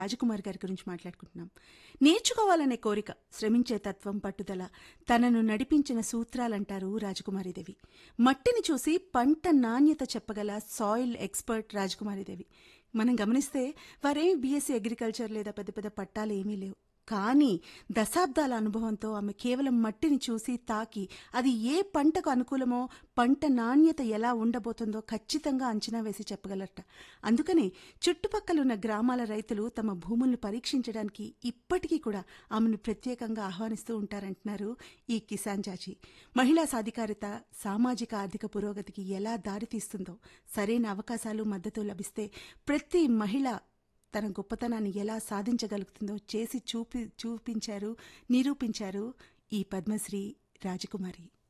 రాజకుమార్ గారి గురించి మాట్లాడుకుంటున్నాం నేర్చుకోవాలనే కోరిక శ్రమించే తత్వం పట్టుదల తనను నడిపించిన సూత్రాలంటారు రాజకుమారిదేవి మట్టిని చూసి పంట నాణ్యత చెప్పగల సాయిల్ ఎక్స్పర్ట్ రాజకుమారిదేవి మనం గమనిస్తే వారేం బీఎస్సీ అగ్రికల్చర్ లేదా పెద్ద పెద్ద పట్టాలు ఏమీ లేవు కానీ దశాబ్దాల అనుభవంతో ఆమె కేవలం మట్టిని చూసి తాకి అది ఏ పంటకు అనుకూలమో పంట నాణ్యత ఎలా ఉండబోతుందో ఖచ్చితంగా అంచనా వేసి చెప్పగలరట అందుకనే చుట్టుపక్కలున్న గ్రామాల రైతులు తమ భూములను పరీక్షించడానికి ఇప్పటికీ కూడా ఆమెను ప్రత్యేకంగా ఆహ్వానిస్తూ ఉంటారంటున్నారు ఈ కిసాన్ చాచి మహిళా సాధికారిత సామాజిక ఆర్థిక పురోగతికి ఎలా దారితీస్తుందో సరైన అవకాశాలు మద్దతు లభిస్తే ప్రతి మహిళ తన గొప్పతనాన్ని ఎలా సాధించగలుగుతుందో చేసి చూపి చూపించారు నిరూపించారు ఈ పద్మశ్రీ రాజకుమారి